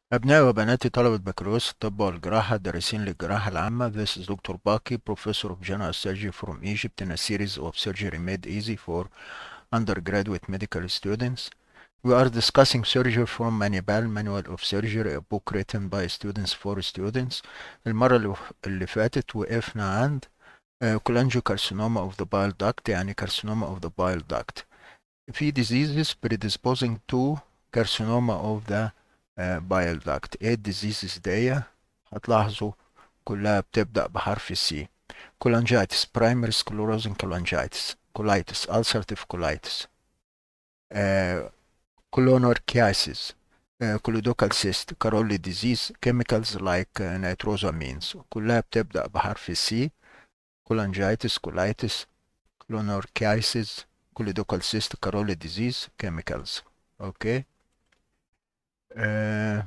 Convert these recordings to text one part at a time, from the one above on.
أبنائي وبناتي طلبة بكالوريوس الطب والجراحة الدارسين للجراحة العامة This is Dr. Baki, Professor of General Surgery from Egypt in a series of surgery made easy for undergraduate medical students. We are discussing surgery from Manibal Manual of Surgery, a book written by students for students. المرة اللي- اللي فاتت وقفنا عند uh, cholangiocarcinoma of the bile duct يعني carcinoma of the bile duct. في diseases predisposing to carcinoma of the uh, bile duct. ايه الديزيزز دي؟ هتلاحظوا كلها بتبدأ بحرف السي. cholangitis, primary sclerosing cholangitis, colitis, ulcerative colitis, uh, colonarchiasis, uh, coloidal cyst, Caroli disease, chemicals like uh, nitrosamines. كلها بتبدأ بحرف السي. cholangitis, colitis, colonarchiasis, coloidal cyst, Caroli disease, chemicals. اوكي آه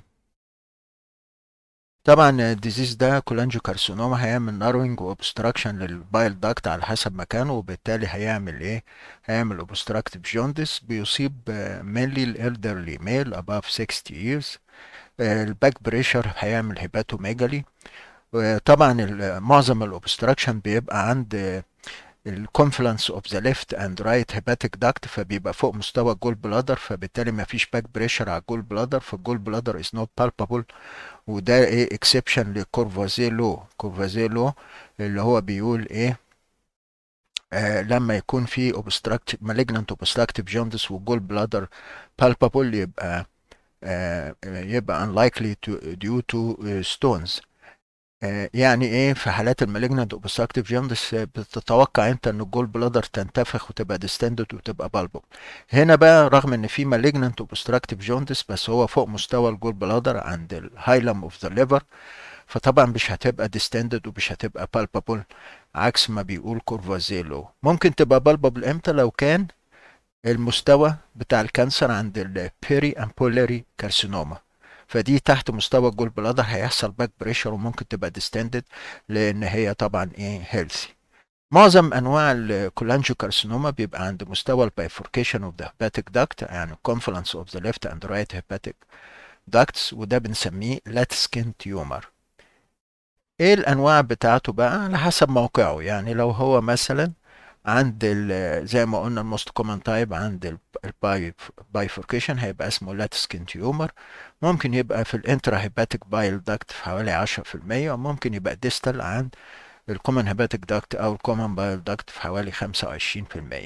طبعا الديزيز ده كولانجيو كارسينوما هيعمل ناروينج وابستراكشن للبايل داكت على حسب مكانه وبالتالي هيعمل ايه هيعمل اوبستراكتيف جوندس بيصيب مينلي الالدرلي ميل above 60 years الباك بريشر هيعمل هيباتوميجالي طبعا ال- معظم الاوبستراكشن بيبقى عند الكونفلنس اوف ذا ليفت اند رايت هيباتيك داكت فبيبقى فوق مستوى الجول بلادر فبالتالي ما فيش باك بريشر على الجول بلادر فالجول بلادر از نوت بالبابل وده ايه اكسبشن لكورفازيه لو كورفازيه لو اللي هو بيقول ايه آه لما يكون في obstructive malignant obstructive jaundice والجول بلادر palpable يبقى آه يبقى unlikely to, due to uh, stones آه يعني ايه في حالات المالجنانت اوبستراكتيف جوندس بتتوقع انت ان الجول بلادر تنتفخ وتبقى ديستندد وتبقى بالبو هنا بقى رغم ان في مالجنانت اوبستراكتيف جوندس بس هو فوق مستوى الجول بلادر عند الهايلم اوف ذا ليفر فطبعا مش هتبقى ديستندد ومش هتبقى بالبابل عكس ما بيقول كورفازيلو ممكن تبقى بالبابل امتى لو كان المستوى بتاع الكانسر عند البيري امبولاري كارسينوما فدي تحت مستوى الجول بلادر هيحصل باك بريشر وممكن تبقى ديستندد لان هي طبعا ايه هيلثي معظم انواع الكولانجيو كارسينوما بيبقى عند مستوى البايفوركيشن اوف ذا هيباتيك داكت يعني confluence اوف ذا ليفت اند رايت هيباتيك داكتس وده بنسميه لات سكين تيومر ايه الانواع بتاعته بقى على حسب موقعه يعني لو هو مثلا عند ال- زي ما قلنا الموست كومن تايب عند البايفوركيشن هيبقى اسمه لاتسكين تيومر ممكن يبقى في الانترا هيباتيك بايل داكت في حوالي 10% وممكن يبقى ديستال عند الكومن هيباتيك داكت او الكومن بايل داكت في حوالي 25%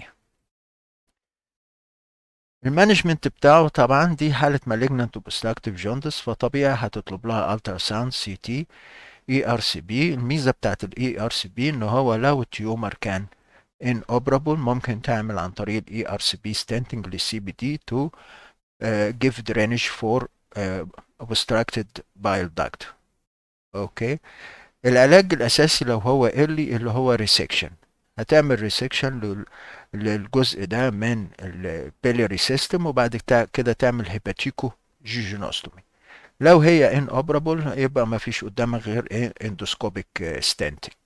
المانجمنت بتاعه طبعا دي حالة malignant obstructive jaundice فطبيعي هتطلب لها ultrasound سي تي اي ار سي بي الميزة بتاعت الاي ار سي بي ان هو لو التيومر كان inoperable ممكن تعمل عن طريق الاي ار سي بي ستنتنج للسي بي دي to uh, give drainage for uh, obstructed bile duct اوكي العلاج الاساسي لو هو early اللي هو resection هتعمل ريسكشن للجزء ده من البيلياري سيستم وبعد كده- كده تعمل هيباتيكو جيجينوستومي لو هي ان اوبرابل يبقى ما فيش قدامك غير ايه اندوسكوبيك ستانتنج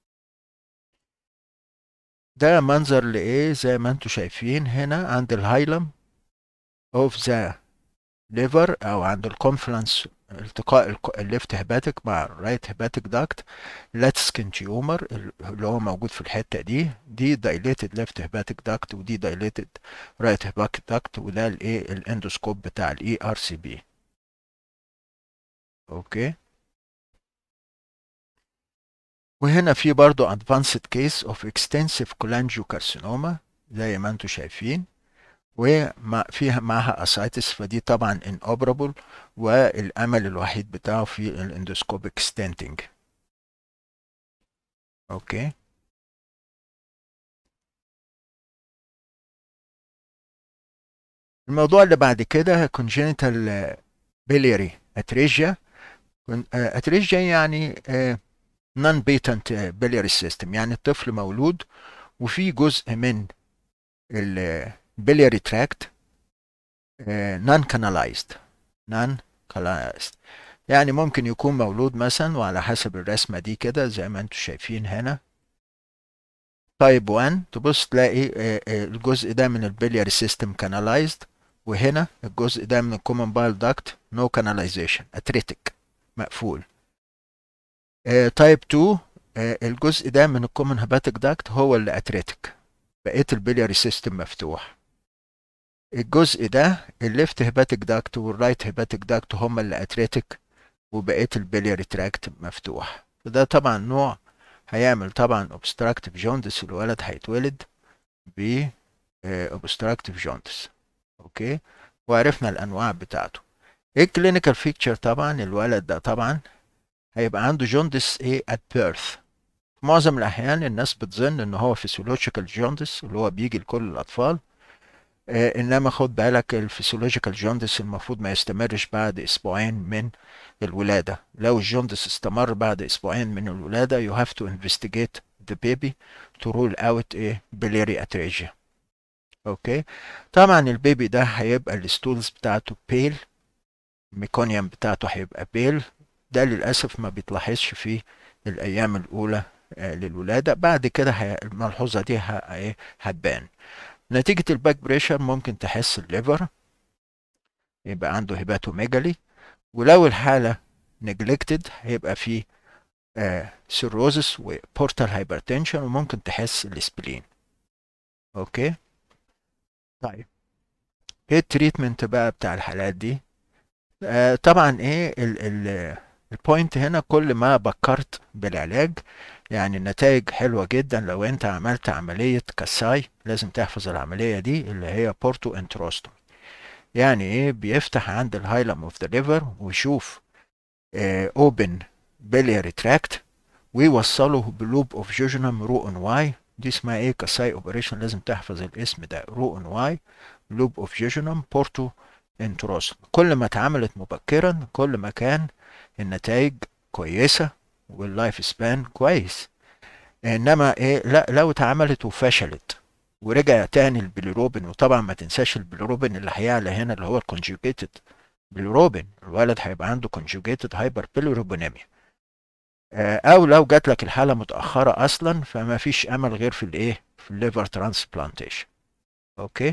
ده منظر لايه زي ما انتم شايفين هنا عند الهايلم اوف ذا ليفر او عند الكونفلنس التقاء الك- الليفت هيباتيك مع الرايت هيباتيك داكت لاتسكن تيومر اللي هو موجود في الحته دي دي دايليتد ليفت هيباتيك داكت ودي دايليتد رايت هيباتيك داكت وده الايه الاندوسكوب بتاع الاي ار سي بي اوكي وهنا في برضو advanced case of extensive cholangiocarcinoma زي ما انتم شايفين وفيها معها اسايتس فدي طبعا inoperable والامل الوحيد بتاعه في الاندوسكوبيك ستنتنج اوكي الموضوع اللي بعد كده congenital biliary atresia اتريجيا يعني نون بيتنت biliary system يعني الطفل مولود وفي جزء من البلياري تراكت نون كانالايزد نون كانالايزد يعني ممكن يكون مولود مثلا وعلى حسب الرسمة دي كده زي ما انتم شايفين هنا تايب 1 تبص تلاقي آه، آه، الجزء ده من البلياري سيستم كانالايزد وهنا الجزء ده من الكومن بايل داكت نو كاناليزيشن اتريتك مقفول تايب 2 آه، الجزء ده من الكومن هباتيك داكت هو اللي اتريتك بقيه البلياري سيستم مفتوح الجزء ده الليفت هيباتيك داكت والرايت هيباتيك داكت هما اللي اتريتك وبقيه البلياري تراكت مفتوح فده طبعا نوع هيعمل طبعا obstructive jaundice الولد هيتولد ب obstructive jaundice اوكي وعرفنا الانواع بتاعته ايه الكلينيكال فيكتشر طبعا الولد ده طبعا هيبقى عنده جوندس ايه at birth في معظم الاحيان الناس بتظن ان هو physiological جوندس اللي هو بيجي لكل الاطفال آه انما خد بالك الفسيولوجيكال جوندس المفروض ما يستمرش بعد اسبوعين من الولاده لو الجوندس استمر بعد اسبوعين من الولاده you have to investigate the baby to rule out a biliary atresia اوكي طبعا البيبي ده هيبقى الستولز بتاعته بيل الميكونيوم بتاعته هيبقى بيل ده للاسف ما بيتلاحظش في الايام الاولى آه للولاده بعد كده الملحوظه دي هتبان نتيجة الباك بريشر ممكن تحس الليفر يبقى عنده هيباتوميجالي ولو الحالة نجلكتد هيبقى فيه آه سيروزس وبورتال هايبرتنشن وممكن تحس الاسبلين اوكي طيب ايه التريتمنت بقى بتاع الحالات دي آه طبعا ايه ال ال البوينت هنا كل ما بكرت بالعلاج يعني النتائج حلوة جدا لو انت عملت عملية كساي لازم تحفظ العملية دي اللي هي بورتو انتروستومي يعني ايه بيفتح عند الهايلم اوف ذا ليفر ويشوف اوبن بيلياري تراكت ويوصله بلوب اوف جوجنم رو ان واي دي اسمها ايه كساي اوبريشن لازم تحفظ الاسم ده رو ان واي لوب اوف جوجنم بورتو انتروستومي كل ما اتعملت مبكرا كل ما كان النتائج كويسة واللايف سبان كويس انما ايه لا لو اتعملت وفشلت ورجع تاني البيليروبين وطبعا ما تنساش البيليروبين اللي هيعلى هنا اللي هو الكونجوجيتد بيليروبين الولد هيبقى عنده كونجوجيتد هايبر بيليروبينيميا او لو جات لك الحاله متاخره اصلا فما فيش امل غير في الايه في الليفر ترانسبلانتيشن اوكي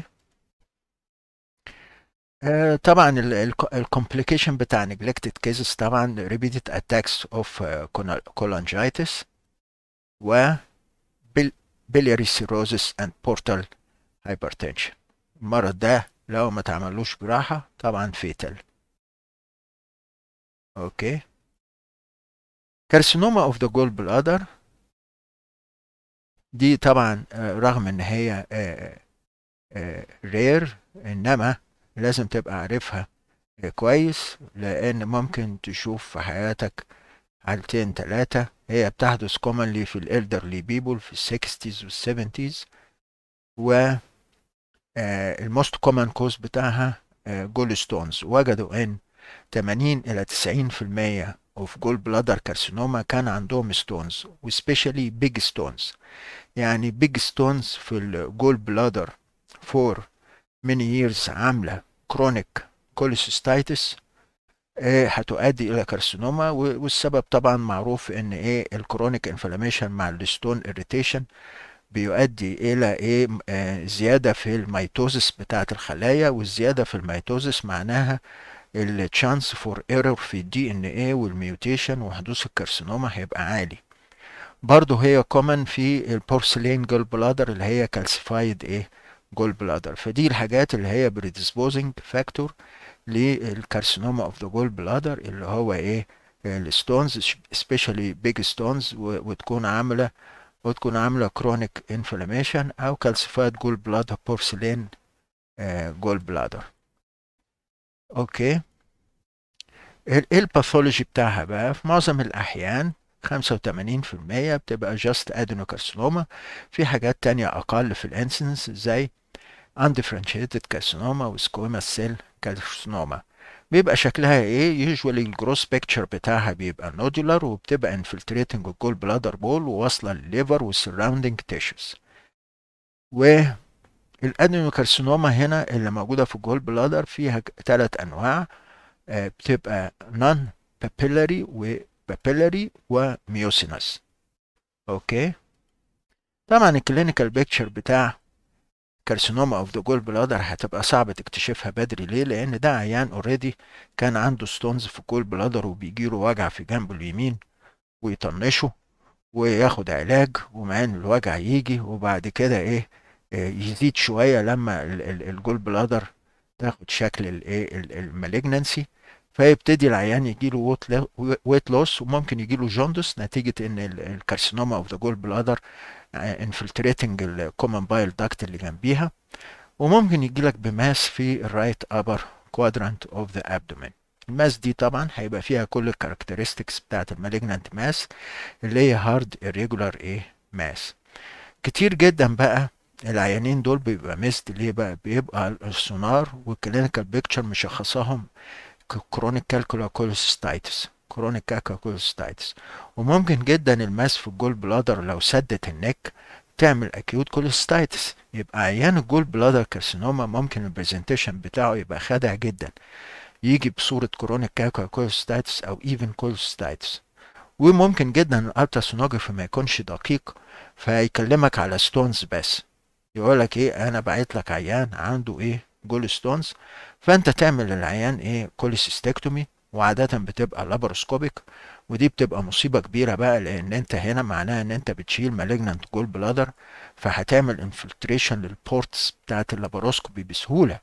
آه طبعا الكومبليكيشن بتاع neglected cases طبعا repeated attacks of uh, cholangitis و biliary cirrhosis and portal hypertension المرض ده لو ما تعملوش جراحة طبعا فيتال اوكي كارسينوما اوف ذا جول بلادر دي طبعا رغم ان هي رير انما لازم تبقى عارفها كويس لان ممكن تشوف في حياتك حالتين ثلاثة هي بتحدث commonly في الالدرلي بيبول في السكستيز والسبنتيز و الموست كومن كوز بتاعها جول ستونز وجدوا ان 80 الى 90% اوف جول بلادر كارسينوما كان عندهم ستونز وسبيشالي بيج ستونز يعني بيج ستونز في الجول بلادر فور many years عاملة كرونيك كوليسيستايتس إيه هتؤدي الى كارسينوما والسبب طبعا معروف ان ايه الكرونيك انفلاميشن مع الستون اريتيشن بيؤدي الى ايه آه زياده في الميتوزس بتاعه الخلايا والزياده في الميتوزس معناها التشانس فور ايرور في الدي ان ايه والميوتيشن وحدوث الكارسينوما هيبقى عالي برضه هي كومن في البورسلين جول بلادر اللي هي كالسيفايد ايه جول بلادر فدي الحاجات اللي هي بريدisposing فاكتور للكارسينوما اوف ذا جول بلادر اللي هو ايه الستونز سبيشالي بيج ستونز وتكون عامله وتكون عامله كرونيك انفلاميشن او كالسيفايد جول بلادر بورسلين جول بلادر اوكي ايه الباثولوجي بتاعها بقى في معظم الاحيان 85% بتبقى جاست ادينوكارسينوما في حاجات تانية اقل في الانسنس زي undifferentiated carcinoma وسكويما cell carcinoma بيبقى شكلها ايه usually الجروس بيكتشر بتاعها بيبقى نودولار وبتبقى infiltrating الجول بلادر بول وواصله للليفر والسراوندينج تيشوز والادينوكارسينوما هنا اللي موجوده في الجول بلادر فيها ثلاث انواع آه بتبقى نون بابيلاري وبابيلاري وميوسينس اوكي طبعا الكلينيكال بيكتشر بتاع كارسينوما اوف ذا جول بلادر هتبقى صعب تكتشفها بدري ليه لان ده عيان اوريدي كان عنده ستونز في الجول بلادر وبيجيله وجع في جنبه اليمين ويطنشه وياخد علاج ومع ان الوجع يجي وبعد كده ايه يزيد شويه لما الجول بلادر تاخد شكل الايه المالجنسي فيبتدي العيان يجيله ويت لوس وممكن يجيله جوندس نتيجه ان الكارسينوما اوف ذا جول بلادر انفلتريتنج الكومن بايل داكت اللي جنبيها وممكن يجيلك بماس في الرايت ابر كوادرانت اوف ذا ابدومين الماس دي طبعا هيبقى فيها كل الكاركترستكس بتاعت المالجنانت ماس اللي هي هارد irregular ايه ماس كتير جدا بقى العيانين دول بيبقى ميست ليه بقى بيبقى السونار والكلينيكال بيكتشر مشخصاهم كرونيك كالكولا كوليستايتس كرونيك كاكاكوليستايتس وممكن جدا الماس في الجول بلادر لو سدت النك تعمل اكيوت كوليستايتس يبقى عيان الجول بلادر كارسينوما ممكن البرزنتيشن بتاعه يبقى خادع جدا يجي بصورة كرونيك كاكاكوليستايتس او ايفن كوليستايتس وممكن جدا الالتراسونوجرافي ما يكونش دقيق فيكلمك على ستونز بس يقول لك ايه انا بعت لك عيان عنده ايه جول ستونز فانت تعمل للعيان ايه كوليسيستكتومي وعادة بتبقى لابروسكوبيك ودي بتبقى مصيبة كبيرة بقى لان انت هنا معناها ان انت بتشيل مالجنانت جول بلادر فهتعمل انفلتريشن للبورتس بتاعت اللابروسكوبي بسهولة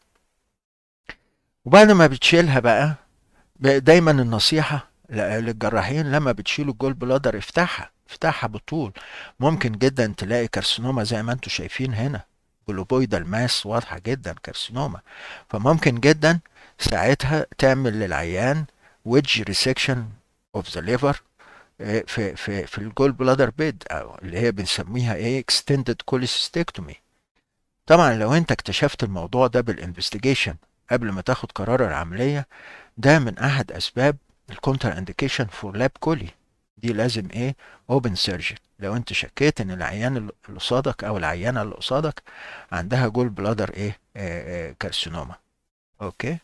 وبعد ما بتشيلها بقى دايما النصيحة للجراحين لما بتشيلوا الجول بلادر افتحها افتحها بطول ممكن جدا تلاقي كارسينوما زي ما انتم شايفين هنا جلوبويدال ماس واضحة جدا كارسينوما فممكن جدا ساعتها تعمل للعيان ويدج ريسكشن اوف ذا ليفر في في في الجول بلادر بيد او اللي هي بنسميها ايه اكستندد كوليسيستكتومي طبعا لو انت اكتشفت الموضوع ده بالانفستيجيشن قبل ما تاخد قرار العملية ده من احد اسباب الكونتر انديكيشن فور لاب كولي دي لازم ايه اوبن سيرجري لو انت شكيت ان العيان اللي قصادك او العيانه اللي قصادك عندها جول بلادر ايه آه آه كارسينوما اوكي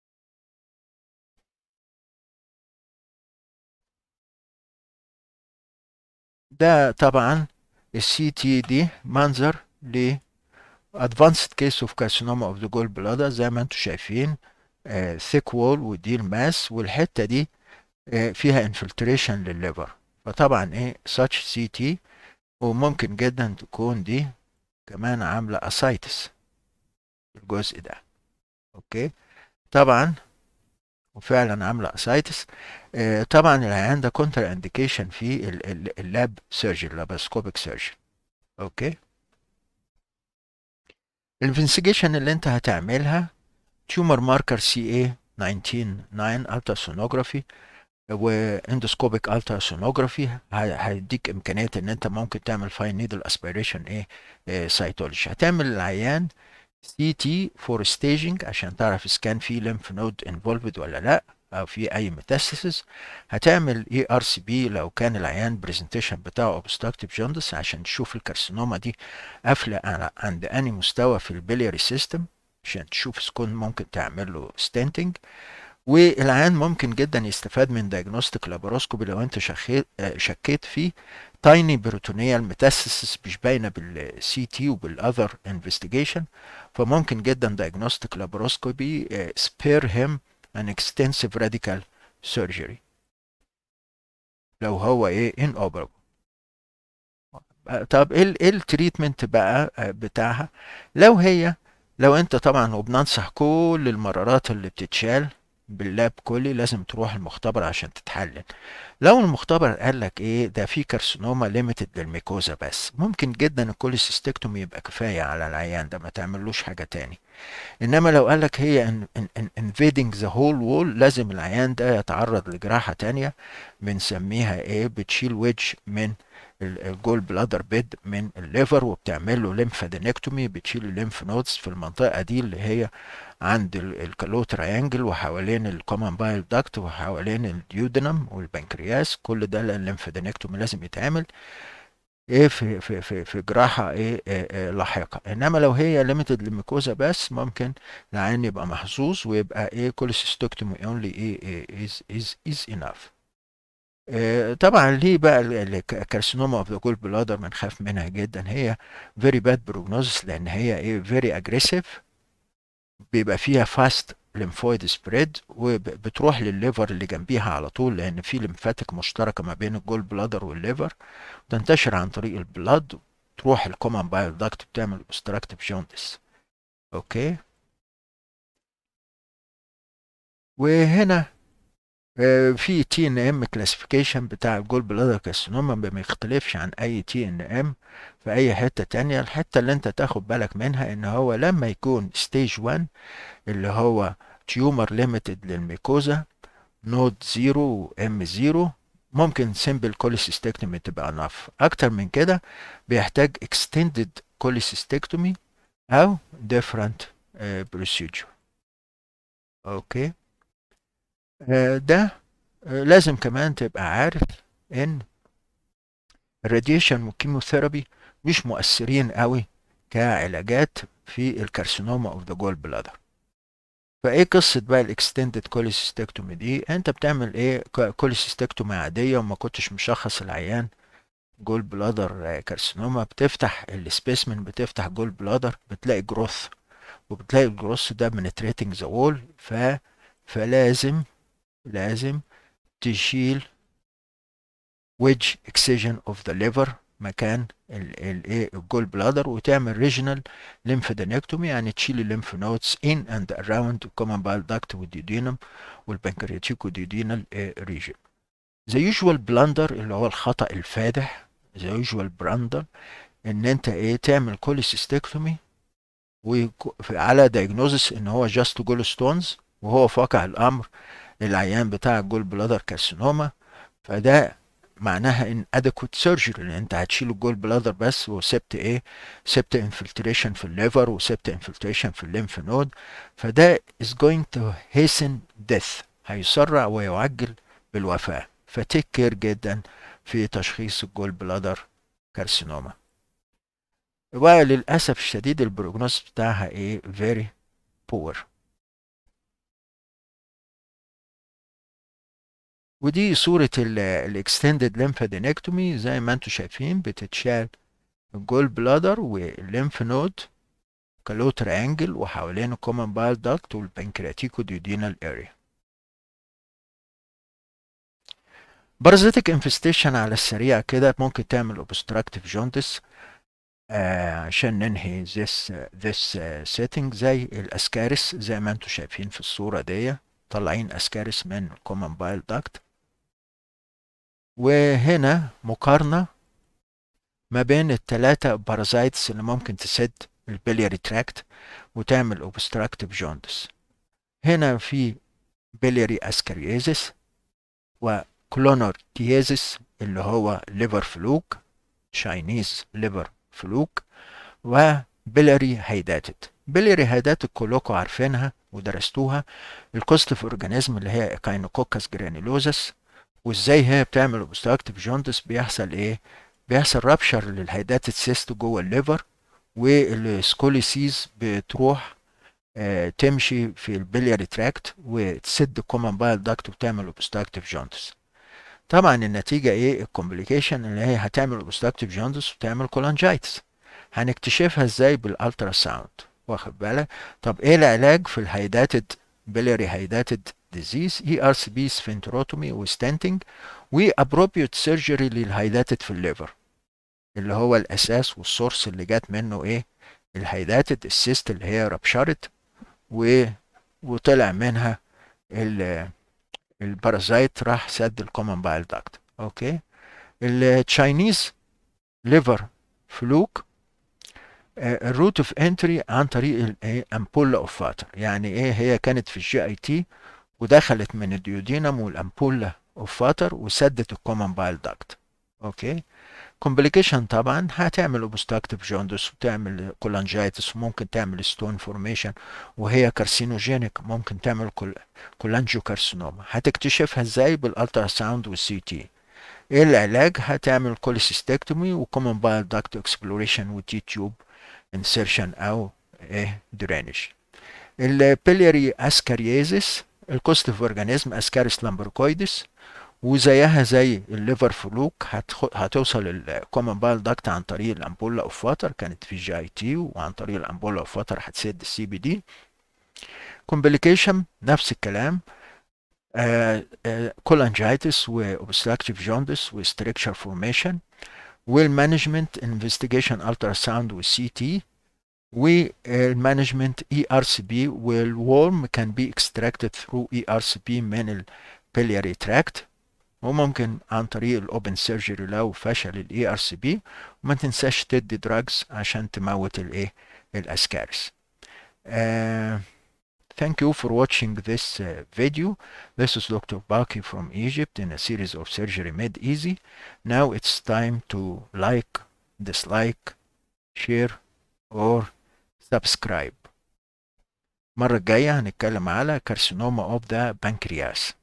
ده طبعا السي تي دي منظر ل advanced case of carcinoma of the gallbladder زي ما انتم شايفين آه thick wall ودي الماس والحته دي فيها انفلتريشن للليفر فطبعا ايه such سي تي وممكن جدا تكون دي كمان عامله اسايتس الجزء ده اوكي طبعا وفعلا عامله اسايتس آه طبعا العيان ده كونتر انديكيشن في اللاب سيرجري لاباسكوبيك سيرجري اوكي الانفستيجيشن اللي انت هتعملها تيومر ماركر سي اي 199 التراسونوجرافي واندوسكوبيك التراسونوجرافي هيديك امكانيه ان انت ممكن تعمل فاين نيدل اسبيريشن ايه, إيه سايتولوجي هتعمل العيان سي تي فور ستيجنج عشان تعرف اذا كان في ليمف نود انفولفد ولا لا او في اي ميتاستاسيس هتعمل اي ار سي بي لو كان العيان برزنتيشن بتاعه اوبستراكتيف جوندس عشان تشوف الكارسينوما دي قافله عند اني مستوى في البلياري سيستم عشان تشوف اذا كنت ممكن تعمل له ستنتنج والعيان ممكن جدا يستفاد من دايجنوستيك لاباروسكوبي لو انت شخيت شكيت فيه تايني بروتونيال ميتاسيسس مش باينه بالسي تي وبالاذر انفستيجيشن فممكن جدا دايجنوستيك لاباروسكوبي سبير هيم ان اكستنسيف راديكال سيرجري لو هو ايه ان اوبرابل طب ايه ايه التريتمنت بقى بتاعها لو هي لو انت طبعا وبننصح كل المرارات اللي بتتشال باللاب كلي لازم تروح المختبر عشان تتحلل لو المختبر قال لك ايه ده في كارسينوما ليميتد للميكوزا بس ممكن جدا الكوليسيستكتومي يبقى كفايه على العيان ده ما تعملوش حاجه تاني انما لو قال لك هي انفيدنج ذا هول وول لازم العيان ده يتعرض لجراحه تانية بنسميها ايه بتشيل ويدج من الجول بلادر بيد من الليفر وبتعمل له ليمفادينكتومي بتشيل الليمف نودز في المنطقه دي اللي هي عند الكالو تريانجل وحوالين الكومن بايل داكت وحوالين الديودنم والبنكرياس كل ده الليمفادينكتومي لازم يتعمل ايه في في في في جراحه ايه, إيه, إيه لاحقه انما لو هي ليميتد للميكوزا بس ممكن العين يبقى محظوظ ويبقى ايه كوليسيستوكتومي اونلي ايه از از از انف آه، طبعا ليه بقى الكارسينوما اوف ذا جول بلادر بنخاف منها جدا هي فيري باد بروجنوزس لان هي ايه فيري اجريسيف بيبقى فيها فاست lymphoid سبريد وبتروح للليفر اللي جنبيها على طول لان في لمفاتيك مشتركه ما بين الجول بلادر والليفر تنتشر عن طريق البلاد تروح الكومن بايل داكت بتعمل obstructive جوندس اوكي وهنا آه، في تي ان ام كلاسيفيكيشن بتاع الجول بلادر كارسينوما ما بيختلفش عن اي تي ان ام في اي حته تانية الحته اللي انت تاخد بالك منها ان هو لما يكون ستيج 1 اللي هو تيومر ليميتد للميكوزا نود 0 ام 0 ممكن سيمبل كوليسيستكتومي تبقى انف اكتر من كده بيحتاج اكستندد كوليسيستكتومي او different procedure اوكي آه، ده آه، لازم كمان تبقى عارف ان الراديشن والكيموثيرابي مش مؤثرين قوي كعلاجات في الكارسينوما اوف ذا جول بلادر فايه قصه بقى الاكستندد كوليسيستكتومي دي انت بتعمل ايه كوليسيستكتومي عاديه وما كنتش مشخص العيان جول بلادر كارسينوما بتفتح السبيسمن بتفتح جول بلادر بتلاقي جروث وبتلاقي الجروث ده منتريتنج ذا وول ف فلازم لازم تشيل ويدج اكسجن اوف ذا ليفر مكان الايه الجول بلادر وتعمل ريجنال ليمفادينكتومي يعني تشيل الليمف نودز ان اند اراوند الكومن بايل داكت والديودينم والبنكرياتيك والديودينال ريجن ذا يوجوال بلاندر اللي هو الخطا الفادح ذا يوجوال بلاندر ان انت ايه تعمل كوليسيستكتومي وعلى دايجنوزس ان هو جاست جول ستونز وهو في واقع الامر العيان بتاع الجول بلادر كارسينوما فده معناها ان ادكوت سيرجري لان انت هتشيل الجول بلادر بس وسبت ايه سبت انفلتريشن في الليفر وسبت انفلتريشن في الليمف نود فده is going to hasten death هيسرع ويعجل بالوفاة فتيك كير جدا في تشخيص الجول بلادر كارسينوما وللأسف الشديد البروجنوز بتاعها ايه very poor ودي صورة الاكستندد ليمفادينكتومي زي ما انتم شايفين بتتشال الجول بلادر والليمف نود كالوتر انجل وحوالين الكومن بايل داكت والبنكرياتيكو ديودينال اريا بارازيتك انفستيشن على السريع كده ممكن تعمل اوبستراكتيف جوندس آه عشان ننهي this this setting زي الاسكارس زي ما انتم شايفين في الصورة دي طالعين اسكارس من الكومن بايل داكت وهنا مقارنة ما بين الثلاثة بارازايتس اللي ممكن تسد البلياري تراكت وتعمل اوبستراكتيف جوندس هنا في بلياري اسكاريازيس وكلونر تيازيس اللي هو ليفر فلوك شاينيز ليفر فلوك وبيلاري هيداتد بيلاري هيداتد كلكم عارفينها ودرستوها الكوستيف اورجانيزم اللي هي اكاينوكوكس جرانيلوزس وازاي هي بتعمل اوبستراكتيف جوندس بيحصل ايه بيحصل رابشر للهيداتد سيست جوه الليفر والسكوليسيز بتروح آه تمشي في البلياري تراكت وتسد الكومن بايل داكت وتعمل اوبستراكتيف جوندس طبعا النتيجة ايه الكومبليكيشن اللي هي هتعمل اوبستراكتيف جوندس وتعمل كولانجايتس هنكتشفها ازاي بالالترا ساوند واخد بالك طب ايه العلاج في الهيداتد بلياري هيداتد ديزيز اي ار سي بي سفنتروتومي وستنتنج وابروبريت سيرجري للهيداتد في الليفر اللي هو الاساس والسورس اللي جات منه ايه الهيداتد السيست اللي هي ربشرت و وطلع منها ال البارازايت راح سد الكومن بايل داكت اوكي التشاينيز ليفر فلوك الروت اوف انتري عن طريق الامبولا اوف فاتر يعني ايه هي كانت في الجي اي تي ودخلت من الديودينم والامبولا اوف فاتر وسدت الكومن بايل داكت اوكي كومبليكيشن طبعا هتعمل اوبستراكتيف جوندس وتعمل كولانجايتس وممكن تعمل ستون فورميشن وهي كارسينوجينيك ممكن تعمل كولانجيو كارسينوما هتكتشفها ازاي بالالترا ساوند والسي تي ايه العلاج هتعمل كوليسيستكتومي وكومن بايل داكت اكسبلوريشن وتي تيوب انسيرشن او ايه درينج البيلياري اسكاريازيس الكوستيف اورجانيزم اسكاريس لامبركويدس وزيها زي الليفر فلوك هتوصل الكومن بايل داكت عن طريق الامبولا اوف واتر كانت في جي اي تي وعن طريق الامبولا اوف واتر هتسد السي بي دي كومبليكيشن نفس الكلام كولانجايتس وobstructive جوندس وستريكشر فورميشن والمانجمنت انفستيجيشن الترا ساوند والسي تي والمانجمنت اي ار سي بي والورم كان بي اكستراكتد ثرو اي ار سي بي من البلياري تراكت وممكن عن طريق الاوبن سيرجري لو فشل الاي ار سي بي وما تنساش تدي دراجز عشان تموت الايه الاسكارس uh, Thank you for watching this uh, video. This is Dr. Baki from Egypt in a series of surgery made easy. Now it's time to like, dislike, share or subscribe. المرة الجاية هنتكلم على carcinoma of the pancreas.